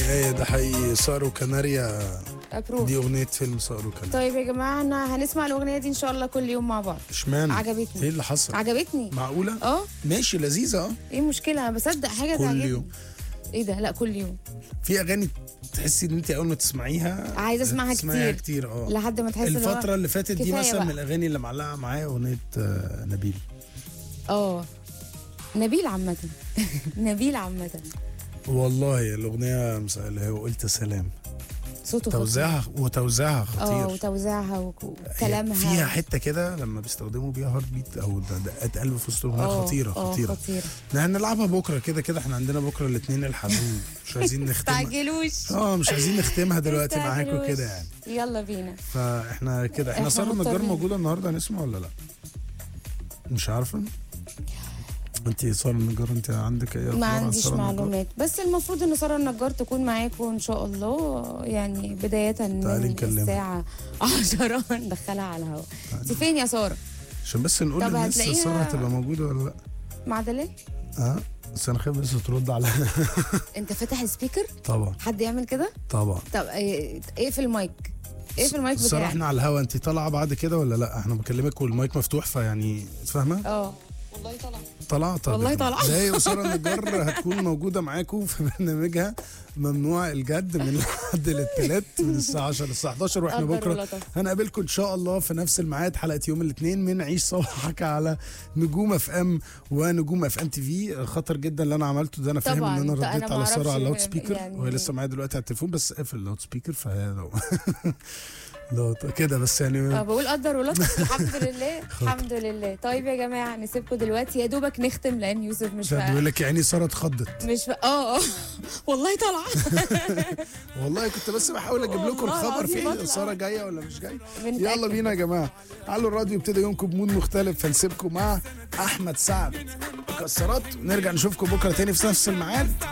ايه ده حقيقي صقر وكناريا ابروف دي اغنيه فيلم صقر وكناريا طيب يا جماعه احنا هنسمع الاغنيه دي ان شاء الله كل يوم مع بعض اشمعنى عجبتني. ايه اللي حصل عجبتني معقوله اه ماشي لذيذه اه ايه المشكله انا بصدق حاجه كل تعجبني يوم ايه ده لا كل يوم في اغاني تحسي ان انت اول ما تسمعيها عايزة أسمعها تسمعيها كتير. كتير اه لحد ما تحس إن هو الفترة اللي فاتت دي كفاية مثلا بقى. من الأغاني اللي معلقة معايا أغنية آه، نبيل اه نبيل عامه نبيل عامه والله الأغنية مس- اللي هي قلت سلام صوته خطير. توزيعها وتوزيعها اه خطير وتوزيعها وك- هي وكلامها فيها حتة كده لما بيستخدموا بيها هارت بيت أو د- دقات قلب في وسط الأغنية آه، خطيرة آه، خطيرة خطيره احنا هنلعبها بكرة كده كده احنا عندنا بكرة الاثنين الحزين مش عايزين نختمها تعجلوش اه مش عايزين نختمها دلوقتي معاكم تستعجلوش. كده يعني يلا بينا فاحنا كده احنا إحنا ساره النجار مضطرين. موجوده النهارده هنسمع ولا لا؟ مش عارفه؟ انت ساره النجار انت عندك اي أخبار ما عن عنديش سارة النجار؟ معلومات بس المفروض ان ساره النجار تكون معاكم ان شاء الله يعني بدايه تعالي من نكلمها. الساعه 10 ندخلها على الهواء انت فين يا ساره عشان بس نقول طب للناس هتلاقيها- ساره هتبقى موجوده ولا لا؟ مع دلال اه بس انا خايف بس ترد على انت فاتح السبيكر طبعا حد يعمل كده طبعا طب ايه اقفل المايك اقفل المايك ساره بتاعك احنا على الهوا انت طالعه بعد كده ولا لا؟ احنا بكلمك والمايك مفتوح فيعني فاهمه؟ اه والله طلع طالعه طب والله طالعة. ده وساره النجار هتكون موجوده معاكم في برنامجها ممنوع الجد من الحد للثلاث من الساعه 10 للساعه 11 واحنا قدر بكره ولطف. هنقابلكم ان شاء الله في نفس الميعاد حلقه يوم الاثنين من عيش صباحك على نجوم اف ام ونجوم اف ام تي في خطر جدا اللي انا عملته ده انا فاهم طبعاً. ان انا ده أنا رديت على ساره معرفش على اللاود سبيكر يعني- وهي لسه معايا دلوقتي على التليفون بس قافل اللاود سبيكر فهي لو لو كده بس يعني اه بقول قدر ولطف الحمد لله الحمد لله طيب يا جماعه نسيبكم دلوقتي يا دوبك نختم لان يوسف مش ده فا... بيقول لك يا عيني ساره اتخضت مش فا... اه اه والله طالعه والله كنت بس بحاول اجيب لكم والله الخبر العظيم فيه بطلع. ساره جايه ولا مش جايه بنتأكد. يلا بينا يا جماعه تعالوا الراديو ابتدى يومكم بمود مختلف فنسيبكم مع احمد سعد مكسرات ونرجع نشوفكم بكره تاني في نفس الميعاد